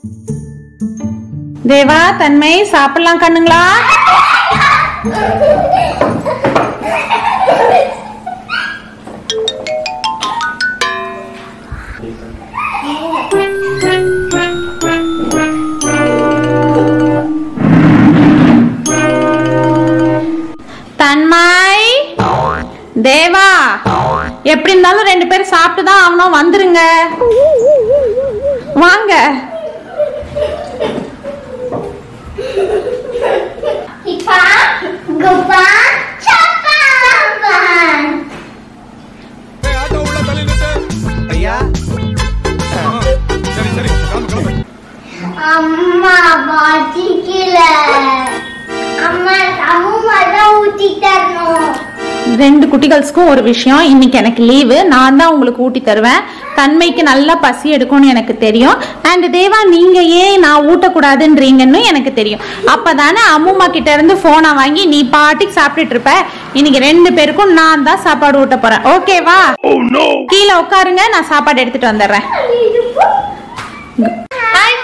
தேவா தன்மை சாப்பிடலாம் கண்ணுங்களா தன்மாய் தேவா எப்படி இருந்தாலும் ரெண்டு பேரும் சாப்பிட்டு தான் ஆகணும் வந்துருங்க வாங்க இப்பா குப்பா சப்பான் ஆட்டோ உள்ள தள்ளி நிறுத்து ஐயா சரி சரி கிளம்பு கிளம்பு அம்மா பாத்திக்கல அம்மா அம்மா தான் ஊத்தி தரணும் ரெண்டு குட்டிகளுக்கும் ஒரு விஷயம் இன்னைக்கு எனக்கு லீவு நான் தான் உங்களுக்கு ஊட்டி தருவேன் தன்மைக்கு நல்லா பசி எடுக்கும்னு எனக்கு தெரியும் அண்ட் தேவா நீங்க ஏன் நான் ஊட்டக்கூடாதுன்றீங்கன்னு எனக்கு தெரியும் அப்பதானே அம்முமா கிட்ட இருந்து போனை வாங்கி நீ பாட்டுக்கு சாப்பிட்டுட்டு இருப்ப இன்னைக்கு ரெண்டு பேருக்கும் நான் தான் சாப்பாடு ஊட்ட போறேன் ஓகேவா கீழே உட்காருங்க நான் சாப்பாடு எடுத்துட்டு வந்துடுறேன் ஹாய்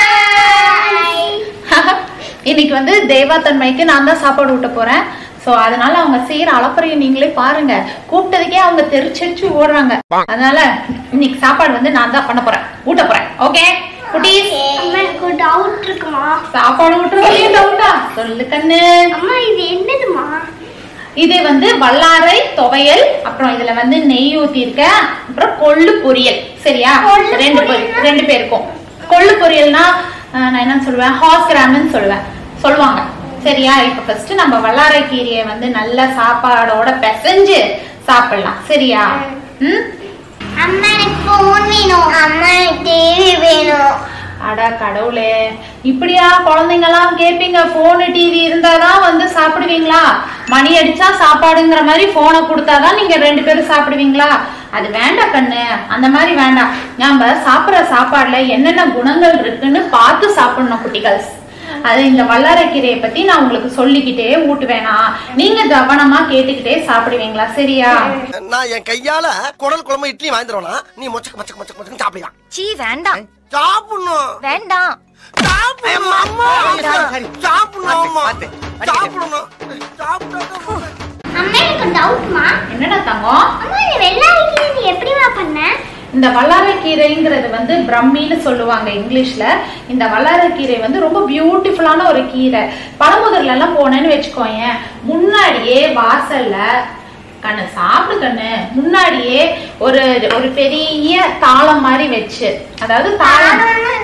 இன்னைக்கு வந்து தேவா தன்மைக்கு நான் தான் சாப்பாடு ஊட்ட போறேன் சோ அதனால அவங்க செய்யற அலப்பறையை நீங்களே பாருங்க கூப்பிட்டதுக்கே அவங்க தெரிச்சரிச்சு ஓடுறாங்க அதனால இன்னைக்கு சாப்பாடு வந்து நான் தான் பண்ண போறேன் ஊட்ட போறேன் ஓகே குட்டீஸ் அம்மா எனக்கு டவுட் இருக்குமா சாப்பாடு ஊட்டுறதுலயே டவுட்டா சொல்லு கண்ணு அம்மா இது என்னதுமா இது வந்து வல்லாரை துவையல் அப்புறம் இதுல வந்து நெய் ஊத்தி இருக்க அப்புறம் கொள்ளு பொரியல் சரியா கொள்ளு ரெண்டு பொரியல். பொரி- ரெண்டு பேருக்கும் கொள்ளு பொரியல்னா அஹ், நான் என்ன சொல்லுவேன் ஹார்ஸ் கிராம்னு சொல்லுவேன் சொல்லுவாங்க சரியா இப்ப ஃபர்ஸ்ட் நம்ம வல்லாரை கீரையை வந்து நல்ல சாப்பாடோட பிசைஞ்சு சாப்பிடலாம் சரியா ம் அம்மா எனக்கு போன் வேணும் அம்மா எனக்கு டிவி வேணும் அட கடவுளே இப்படியா குழந்தைங்கலாம் கேப்பீங்க போனு டிவி இருந்தாதான் வந்து சாப்பிடுவீங்களா மணி அடிச்சா சாப்பாடுங்கிற மாதிரி போனை கொடுத்தாதான் நீங்க ரெண்டு பேரும் சாப்பிடுவீங்களா அது வேண்டாம் கண்ணு அந்த மாதிரி வேண்டாம் நாம சாப்பிடுற சாப்பாடுல என்னென்ன குணங்கள் இருக்குன்னு பார்த்து சாப்பிடணும் குட்டிகள் அது இந்த வல்லாரைக்கீரையை பத்தி நான் உங்களுக்கு சொல்லிக்கிட்டே ஊட்டுவேனா நீங்க கவனமா கேட்டுக்கிட்டே சாப்பிடுவீங்களா சரியா நான் என் கையால குடல் குழம்பு இட்லி வாங்கி தருவேனா நீ மொச்சக்க மொச்சக்க மொச்சக்க மொச்சக்க சாப்பிடலாம் சீ வேண்டாம் சாப்பிடணும் வேண்டாம் சாப்பிடணும் அம்மா சரி. சாப்பிடணும் அம்மா பார்த்து, பார்த்து. சாப்பிடணும் சாப்பிடணும் அம்மா எனக்கு டவுட்மா என்னடா தங்கம் அம்மா இந்த வெள்ளாரிக்கீரை நீ எப்படிமா பண்ண இந்த வல்லாரைக்கீரைங்கிறது வந்து பிரம்மின்னு சொல்லுவாங்க இங்கிலீஷ்ல இந்த வல்லாரைக்கீரை வந்து ரொம்ப பியூட்டிஃபுல்லான ஒரு கீரை பழமுதிர்ல எல்லாம் போனேன்னு வச்சுக்கோயேன் முன்னாடியே வாசல்ல கண்ணு சாப்பிடு கண்ணு முன்னாடியே ஒரு ஒரு பெரிய தாளம் மாதிரி வச்சு அதாவது தாளம்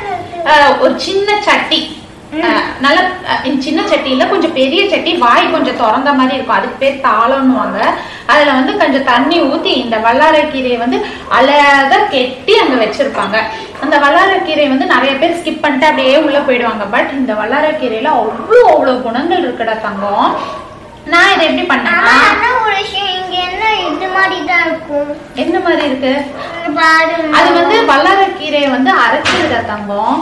அஹ், ஒரு சின்ன சட்டி அஹ், நல்ல அஹ், இந்த சின்ன சட்டியில கொஞ்சம் பெரிய சட்டி வாய் கொஞ்சம் திறந்த மாதிரி இருக்கும் அதுக்கு பேர் தாளம்னுவாங்க அதுல வந்து கொஞ்சம் தண்ணி ஊத்தி இந்த வல்லாரைக்கீரையை வந்து அழகா கெட்டி அங்க வச்சிருப்பாங்க அந்த வல்லாரைக்கீரை வந்து நிறைய பேர் ஸ்கிப் பண்ணிட்டு அப்படியே உள்ள போயிடுவாங்க பட் இந்த வல்லாரைக்கீரையில அவ்வளோ அவ்வளோ குணங்கள் இருக்குடா தங்கம் நான் இதை எப்படி அம்மா பண்ணேன்னா ஆனா ஒரு விஷயம் இங்க என்ன இது மாதிரி தான் இருக்கும் எந்த மாதிரி இருக்கு இங்க பாரு அது வந்து வல்லாரக்கீரையை வந்து அரைச்சிருக்க தங்கம்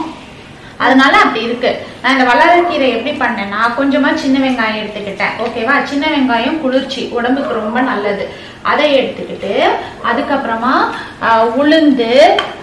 அதனால அப்படி இருக்கு நான் இந்த வல்லாரக்கீரை எப்படி பண்ணேன்னா கொஞ்சமா சின்ன வெங்காயம் எடுத்துக்கிட்டேன் ஓகேவா சின்ன வெங்காயம் குளிர்ச்சி உடம்புக்கு ரொம்ப நல்லது அதை எடுத்துக்கிட்டு அதுக்கப்புறமா ஆஹ், உளுந்து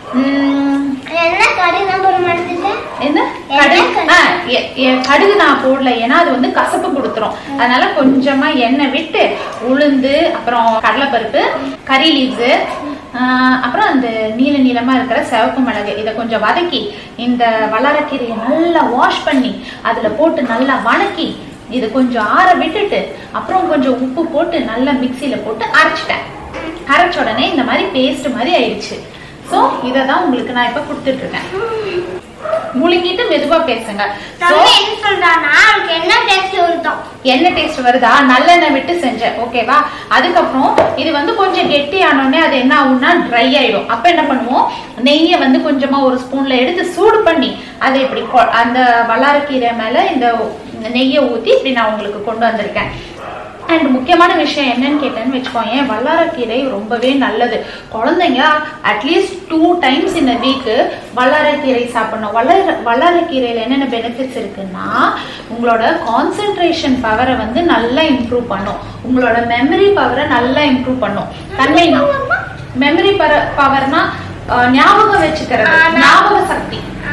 உம், என்ன கடை நம்பர் மாட்டேங்க என்ன என்ன கடுகு கடுகு? ஆ, எ- எ- கடுகு நான் போடல ஏன்னா அது வந்து கசப்பு கொடுத்துரும் அதனால கொஞ்சமா எண்ணெய் விட்டு உளுந்து அப்புறம் கடலைப்பருப்பு கறி லீவ்ஸு அப்புறம் அந்த நீல நீளமா இருக்கிற சிவப்பு மிளகு இதை கொஞ்சம் வதக்கி இந்த வல்லாரக்கீரையை நல்லா வாஷ் பண்ணி அதுல போட்டு நல்லா வணக்கி இது கொஞ்சம் ஆற விட்டுட்டு அப்புறம் கொஞ்சம் உப்பு போட்டு நல்லா மிக்சியில போட்டு அரைச்சிட்டேன் அரைச்ச உடனே இந்த மாதிரி பேஸ்ட் மாதிரி ஆயிடுச்சு ஸோ இதை தான் உங்களுக்கு நான் இப்போ கொடுத்துட்டு இருக்கேன் முழுங்கிட்டு மெதுவா பேசுங்க So, தம்பி என்ன சொல்றானா அவளுக்கு என்ன டேஸ்ட் வருதோம் என்ன டேஸ்ட் வருதா நல்லெண்ணெய் விட்டு செஞ்சேன் ஓகேவா அதுக்கப்புறம் இது வந்து கொஞ்சம் கெட்டி ஆனோடனே அது என்ன ஆகும்னா ட்ரை ஆயிடும் அப்ப என்ன பண்ணுவோம் நெய்யை வந்து கொஞ்சமா ஒரு ஸ்பூன்ல எடுத்து சூடு பண்ணி அதை இப்படி கொ- அந்த வல்லாரக்கீரை மேல இந்த நெய்யை ஊத்தி இப்படி நான் உங்களுக்கு கொண்டு வந்திருக்கேன் அண்ட் முக்கியமான விஷயம் என்னன்னு கேட்டேன்னு வச்சுக்கோங்க வல்லாரக்கீரை ரொம்பவே நல்லது குழந்தைங்க அட்லீஸ்ட் டூ டைம்ஸ் இந்த வீக்கு வல்லாரக்கீரை சாப்பிடணும் வல்லார வல்லாரக்கீரையில் என்னென்ன பெனிஃபிட்ஸ் இருக்குன்னா உங்களோட கான்சென்ட்ரேஷன் பவரை வந்து நல்லா இம்ப்ரூவ் பண்ணும் உங்களோட மெமரி பவரை நல்லா இம்ப்ரூவ் பண்ணும் தன்மை மெமரி பவர்னா ஞாபகம் வச்சுக்கிறது ஞாபக சக்தி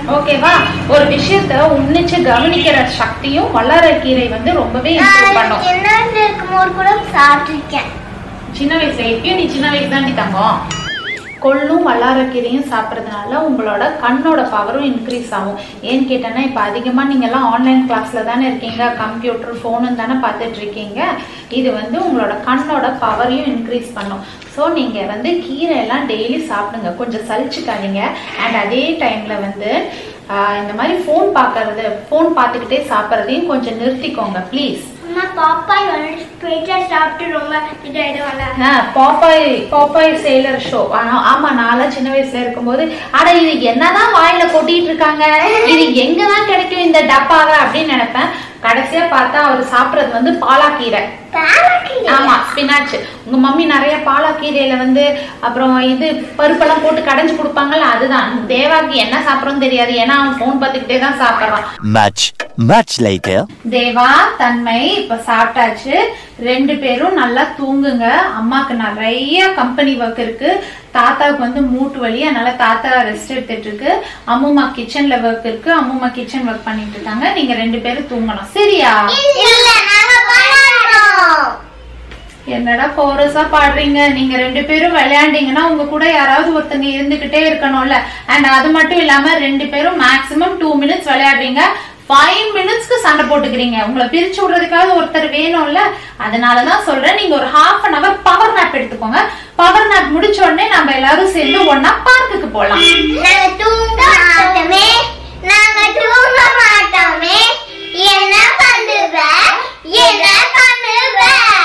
ஓகேவா ஒரு விஷயத்த உன்னிச்சு கவனிக்கிற சக்தியும் வல்லாரக்கீரை வந்து ரொம்பவே இம்ப்ரூவ் பண்ணும் சின்ன வயசுல இருக்கும்போது கூட சாப்பிட்டிருக்கேன் சின்ன வயசுல எப்பயும் நீ சின்ன வயசு தாண்டி தங்கம் கொள்ளும் வல்லாரக்கீரையும் சாப்பிட்றதுனால உங்களோட கண்ணோட பவரும் இன்க்ரீஸ் ஆகும் ஏன்னு கேட்டேன்னா இப்போ அதிகமாக நீங்கள்லாம் ஆன்லைன் கிளாஸில் தானே இருக்கீங்க கம்ப்யூட்டர் ஃபோனும் தானே பார்த்துட்டு இருக்கீங்க இது வந்து உங்களோட கண்ணோட பவரையும் இன்க்ரீஸ் பண்ணும் ஸோ நீங்கள் வந்து கீரை எல்லாம் டெய்லி சாப்பிடுங்க கொஞ்சம் சலிச்சுக்காதீங்க அண்ட் அதே டைமில் வந்து ஆஹ், இந்த மாதிரி ஃபோன் பார்க்கறது ஃபோன் பார்த்துக்கிட்டே சாப்பிட்றதையும் கொஞ்சம் நிறுத்திக்கோங்க ப்ளீஸ் அம்மா பாப்பாய் வந்து ஸ்ட்ரெயிட்டா சாப்பிட்டு ரொம்ப இதாயிடுவாங்க பாப்பாய் பாப்பாய் சேலர் ஷோ ஆமா நான்லாம் சின்ன வயசுல இருக்கும்போது அட இது என்னதான் வாயில கொட்டிட்டு இருக்காங்க இது எங்கதான் கிடைக்கும் இந்த டப்பாவை அப்படின்னு நினைப்பேன் கடைசியா பார்த்தா அவர் சாப்பிடுறது வந்து பாலாக்கீரை ஆமா ஸ்பினாச் உங்க மம்மி நிறைய பாலாக்கீரையில வந்து அப்புறம் இது பருப்பெல்லாம் போட்டு கடைஞ்சு கொடுப்பாங்கல்ல அதுதான் தேவாக்கு என்ன சாப்பிடறோம்னு தெரியாது ஏன்னா அவன் போன் பார்த்துக்கிட்டே தான் சாப்பிடுறான் Much, much later. தேவா தன்மை இப்ப சாப்பிட்டாச்சு ரெண்டு பேரும் நல்லா தூங்குங்க அம்மாக்கு நிறைய கம்பெனி ஒர்க் இருக்கு தாத்தாவுக்கு வந்து மூட்டு வலி அதனால தாத்தா ரெஸ்ட் எடுத்துட்டு இருக்கு அம்முமா கிச்சன்ல ஒர்க் இருக்கு அம்முமா கிச்சன் ஒர்க் பண்ணிட்டு இருக்காங்க நீங்க ரெண்டு பேரும் தூங்கணும் சரியா இல்ல நாங்க விளையாடுறோம் என்னடா கோரஸா பாடுறீங்க நீங்க ரெண்டு பேரும் விளையாண்டீங்கன்னா உங்க கூட யாராவது ஒருத்தங்க இருந்துகிட்டே இருக்கணும்ல அண்ட் அது மட்டும் இல்லாம ரெண்டு பேரும் மேக்ஸிமம் டூ மினிட்ஸ் விளையாடுறீங்க ஃபைவ் மினிட்ஸ்க்கு சண்டை போட்டுக்கிறீங்க உங்களை பிரிச்சு விடுறதுக்காவது ஒருத்தர் வேணும்ல அதனாலதான் சொல்றேன் நீங்க ஒரு half an hour power nap எடுத்துக்கோங்க பவர் நாப் முடிச்ச உடனே நம்ம எல்லாரும் சேர்ந்து ஒன்னா பார்க்குக்கு போலாம் நாங்க தூங்க மாட்டோமே நாங்க தூங்க மாட்டோமே என்ன பண்ணுவ என்ன பண்ணுவ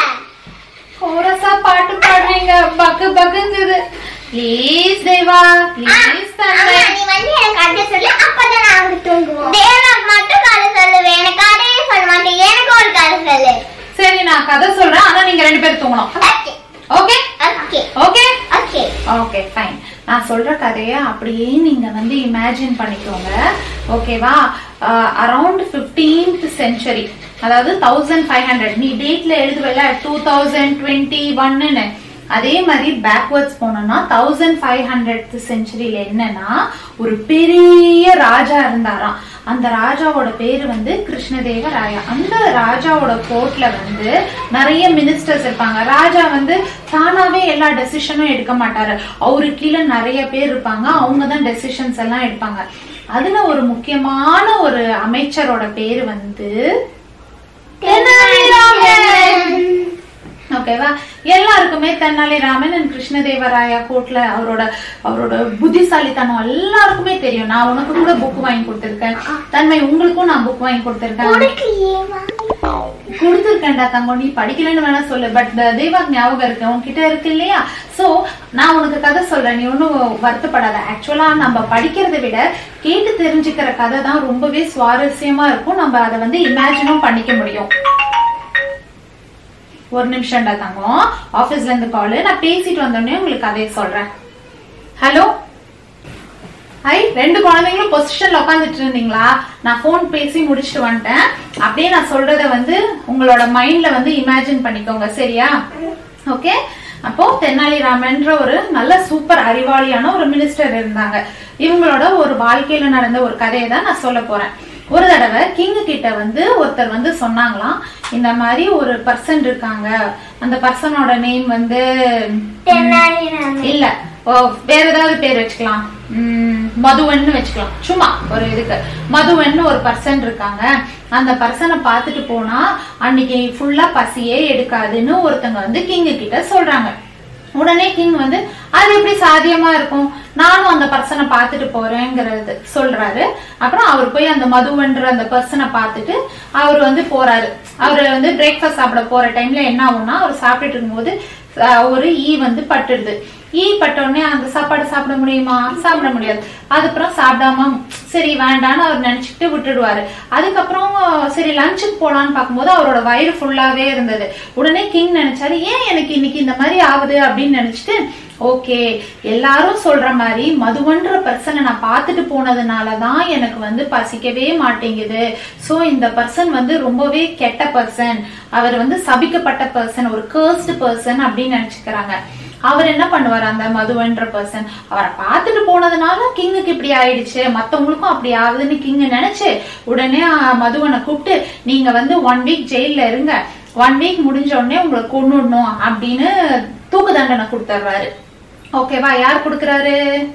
கோரஸா பாட்டு பாடுறீங்க பக்கு பக்குங்குது ப்ளீஸ் தேவா ப்ளீஸ் தந்தை நீ வந்து எனக்கு கதை சொல்லு அப்பதான் நாங்க தூங்குவோம் தேவனுக்கு மட்டும் கதை சொல்லுவேன் எனக்கு கதையே சொல்ல மாட்டேன் எனக்கு ஒரு கதை சொல்லு சரி நான் கதை சொல்றேன் ஆனா நீங்க ரெண்டு பேரும் தூங்கணும் okay okay okay okay okay okay fine நான் சொல்ற கதையை அப்படியே நீங்க வந்து இமேஜின் பண்ணிக்கோங்க ஓகேவா அரவுண்ட் ஃபிஃப்டீன்த் செஞ்சுரி அதாவது தௌசண்ட் ஃபைவ் ஹண்ட்ரட் நீ டேட்ல எழுதுவல டூ தௌசண்ட் டுவெண்ட்டி ஒன்னு அதே மாதிரி பேக்வர்ட்ஸ் போனோம்னா தௌசண்ட் ஃபைவ் ஹண்ட்ரட் செஞ்சுரியில என்னன்னா ஒரு பெரிய ராஜா இருந்தாராம் அந்த ராஜாவோட பேரு வந்து கிருஷ்ணதேவராயா அந்த ராஜாவோட கோர்ட்ல வந்து நிறைய மினிஸ்டர்ஸ் இருப்பாங்க ராஜா வந்து தானாவே எல்லா டெசிஷனும் எடுக்க மாட்டாரு அவரு கீழே நிறைய பேர் இருப்பாங்க அவங்க தான் டெசிஷன்ஸ் எல்லாம் எடுப்பாங்க அதுல ஒரு முக்கியமான ஒரு அமைச்சரோட பேரு வந்து தெனாலிராமன் ஓகேவா எல்லாருக்குமே தென்னாலிராமன் அண்ட் கிருஷ்ணதேவராயா கோர்ட்ல அவரோட அவரோட புத்திசாலித்தனம் எல்லாருக்குமே தெரியும் நான் உனக்கு கூட புக் வாங்கி கொடுத்திருக்கேன் தன்மை உங்களுக்கும் நான் புக் வாங்கி கொடுத்திருக்கேன் கொடுத்துருக்கேன்டா தங்கம் நீ படிக்கலன்னு வேணா சொல்லு பட் தேவாக் ஞாபகம் இருக்கு உன்கிட்ட இருக்கு இல்லையா சோ நான் உனக்கு கதை சொல்றேன் நீ ஒன்னும் வருத்தப்படாத ஆக்சுவலா நம்ம படிக்கிறதை விட கேட்டு தெரிஞ்சுக்கிற கதை தான் ரொம்பவே சுவாரஸ்யமா இருக்கும் நம்ம அதை வந்து இமேஜினும் பண்ணிக்க முடியும் ஒரு நிமிஷம்டா தங்கம் ஆபீஸ்ல இருந்து கால் நான் பேசிட்டு வந்தோடனே உங்களுக்கு கதையை சொல்றேன் ஹலோ ஐ ரெண்டு குழந்தைங்களும் பொசிஷன்ல உட்காந்துட்டு இருந்தீங்களா நான் ஃபோன் பேசி முடிச்சுட்டு வந்துட்டேன் அப்படியே நான் சொல்றத வந்து உங்களோட மைண்ட்ல வந்து இமேஜின் பண்ணிக்கோங்க சரியா ஓகே அப்போ தெனாலிராமன்ற ஒரு நல்ல சூப்பர் அறிவாளியான ஒரு மினிஸ்டர் இருந்தாங்க இவங்களோட ஒரு வாழ்க்கையில நடந்த ஒரு கதையை தான் நான் சொல்ல போறேன் ஒரு தடவை கிங் கிட்ட வந்து ஒருத்தர் வந்து சொன்னாங்களாம் இந்த மாதிரி ஒரு பர்சன் இருக்காங்க அந்த பர்சனோட நேம் வந்து இல்ல ஓ வேற ஏதாவது பேர் வச்சுக்கலாம் உம், மதுவன்னு வச்சுக்கலாம் சும்மா ஒரு இதுக்கு மதுவன்னு ஒரு பர்சன் இருக்காங்க அந்த பர்சனை பார்த்துட்டு போனா அன்னைக்கு ஃபுல்லா பசியே எடுக்காதுன்னு ஒருத்தங்க வந்து கிங் கிட்ட சொல்றாங்க உடனே கிங் வந்து அது எப்படி சாத்தியமா இருக்கும் நானும் அந்த பர்சனை பார்த்துட்டு போறேங்கிறது சொல்றாரு அப்புறம் அவர் போய் அந்த மதுவன்ற அந்த பர்சனை பார்த்துட்டு அவர் வந்து போறாரு அவர் வந்து பிரேக்ஃபாஸ்ட் சாப்பிட போற டைம்ல என்ன ஆகும்னா அவர் சாப்பிட்டுட்டு இருக்கும்போது அஹ், ஒரு ஈ வந்து பட்டுடுது ஈ பட்ட உடனே அந்த சாப்பாடு சாப்பிட முடியுமா சாப்பிட முடியாது அதுக்கப்புறம் சாப்பிடாம சரி வேண்டான்னு அவர் நினைச்சிட்டு விட்டுடுவாரு அதுக்கப்புறம் சரி லஞ்சுக்கு போலான்னு பார்க்கும்போது அவரோட வயிறு ஃபுல்லாவே இருந்தது உடனே கிங் நினைச்சாரு ஏன் எனக்கு இன்னைக்கு இந்த மாதிரி ஆகுது அப்படின்னு நினைச்சிட்டு ஓகே எல்லாரும் சொல்ற மாதிரி மதுவன்ற பர்சனை நான் பார்த்துட்டு போனதுனால தான் எனக்கு வந்து பசிக்கவே மாட்டேங்குது சோ இந்த பர்சன் வந்து ரொம்பவே கெட்ட பர்சன் அவர் வந்து சபிக்கப்பட்ட பர்சன் ஒரு கேர்ஸ்ட் பர்சன் அப்படின்னு நினைச்சுக்கிறாங்க அவர் என்ன பண்ணுவார் அந்த மதுவன்ற பர்சன் அவரை பார்த்துட்டு போனதுனால கிங்குக்கு இப்படி ஆயிடுச்சு மத்தவங்களுக்கும் அப்படி ஆகுதுன்னு கிங் நினைச்சு உடனே அஹ், மதுவனை கூப்பிட்டு நீங்க வந்து ஒன் வீக் ஜெயில்ல இருங்க ஒன் வீக் முடிஞ்ச உடனே உங்களை கொன்னுடணும் அப்படின்னு தூக்கு தண்டனை கொடுத்துட்றாரு ஓகேவா யார் கொடுக்கறாரு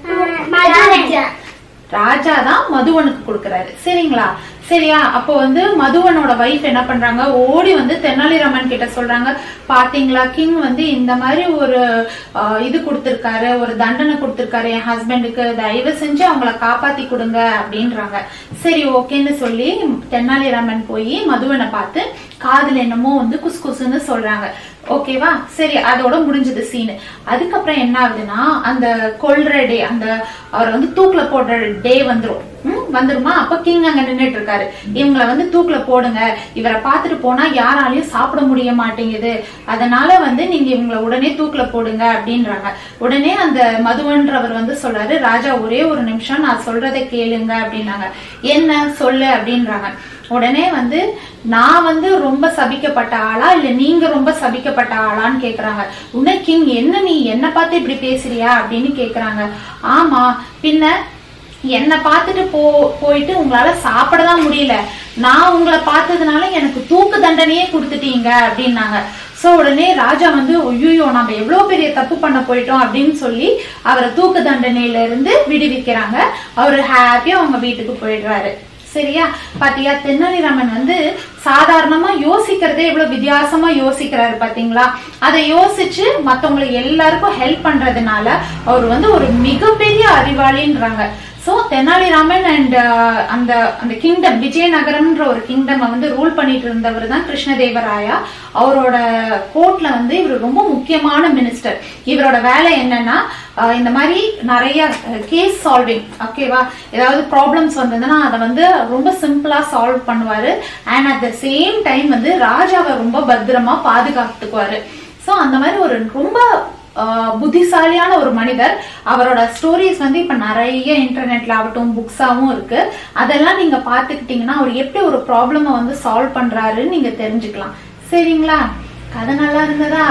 ராஜா தான் மதுவனுக்கு கொடுக்கறாரு சரிங்களா சரியா அப்போ வந்து மதுவனோட வைஃப் என்ன பண்றாங்க ஓடி வந்து தெனாலிராமன் கிட்ட சொல்றாங்க பாத்தீங்களா கிங் வந்து இந்த மாதிரி ஒரு ஆஹ், இது கொடுத்திருக்காரு ஒரு தண்டனை கொடுத்திருக்காரு என் ஹஸ்பண்டுக்கு தயவு செஞ்சு அவங்கள காப்பாத்தி கொடுங்க அப்படின்றாங்க சரி ஓகேன்னு சொல்லி தெனாலிராமன் போய் மதுவனை பார்த்து காதுல என்னமோ வந்து குசு குசுன்னு சொல்றாங்க ஓகேவா சரி அதோட முடிஞ்சது சீனு அதுக்கப்புறம் என்ன ஆகுதுன்னா அந்த கொல்ற டே அந்த அவர் வந்து தூக்குல போடுற டே வந்துரும் ம், வந்துருமா அப்ப கிங் அங்க நின்னுட்டு இருக்காரு இவங்கள வந்து தூக்குல போடுங்க இவரை பார்த்துட்டு போனா யாராலையும் சாப்பிட முடிய மாட்டேங்குது அதனால வந்து நீங்க இவங்கள உடனே தூக்குல போடுங்க அப்படின்றாங்க உடனே அந்த மதுவன்றவர் வந்து சொல்றாரு ராஜா ஒரே ஒரு நிமிஷம் நான் சொல்றதை கேளுங்க அப்படின்னாங்க என்ன சொல்லு அப்படின்றாங்க உடனே வந்து நான் வந்து ரொம்ப சபிக்கப்பட்ட ஆளா இல்ல நீங்க ரொம்ப சபிக்கப்பட்ட ஆளான்னு கேக்குறாங்க உன்னை கிங் என்ன நீ என்ன பார்த்து இப்படி பேசுறியா அப்படின்னு கேக்குறாங்க ஆமா பின்ன என்னை பார்த்துட்டு போ போயிட்டு உங்களால சாப்பிட தான் முடியல நான் உங்களை பார்த்ததுனால எனக்கு தூக்கு தண்டனையே கொடுத்துட்டீங்க அப்படின்னாங்க சோ உடனே ராஜா வந்து ஐயோ நம்ம எவ்வளவு பெரிய தப்பு பண்ண போயிட்டோம் அப்படின்னு சொல்லி அவரை தூக்கு தண்டனையில இருந்து விடுவிக்கிறாங்க அவரு ஹாப்பியா அவங்க வீட்டுக்கு போயிடுறாரு சரியா பாத்தியா தென்னாலிராமன் வந்து சாதாரணமா யோசிக்கிறதே எவ்வளவு வித்தியாசமா யோசிக்கிறாரு பாத்தீங்களா அதை யோசிச்சு மத்தவங்களுக்கு எல்லாருக்கும் ஹெல்ப் பண்றதுனால அவர் வந்து ஒரு மிகப்பெரிய அறிவாளின்றாங்க சோ தெனாலிராமன் அண்ட் அந்த அந்த கிங்டம் விஜயநகரம்ன்ற ஒரு கிங்டம் வந்து ரூல் பண்ணிட்டு இருந்தவர் தான் கிருஷ்ணதேவராயா அவரோட கோர்ட்ல வந்து இவர் ரொம்ப முக்கியமான மினிஸ்டர் இவரோட வேலை என்னன்னா அஹ், இந்த மாதிரி நிறைய கேஸ் சால்விங் ஓகேவா ஏதாவது ப்ராப்ளம்ஸ் வந்ததுன்னா அதை வந்து ரொம்ப சிம்பிளா சால்வ் பண்ணுவாரு and at the same time வந்து ராஜாவை ரொம்ப பத்திரமா பாதுகாத்துக்குவாரு சோ அந்த மாதிரி ஒரு ரொம்ப ஆஹ் புத்திசாலியான ஒரு மனிதர் அவரோட ஸ்டோரிஸ் வந்து இப்ப நிறைய இன்டர்நெட்ல ஆகட்டும் புக்ஸாவும் இருக்கு அதெல்லாம் நீங்க பாத்துக்கிட்டீங்கன்னா அவர் எப்படி ஒரு ப்ராப்ளம வந்து சால்வ் பண்றாருன்னு நீங்க தெரிஞ்சுக்கலாம் சரிங்களா கதை நல்லா இருந்ததா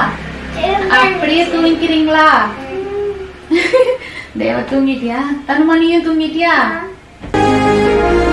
அப்படியே தூங்கிக்கிறீங்களா தேவ தூங்கிட்டியா தனுமணியும் தூங்கிட்டியா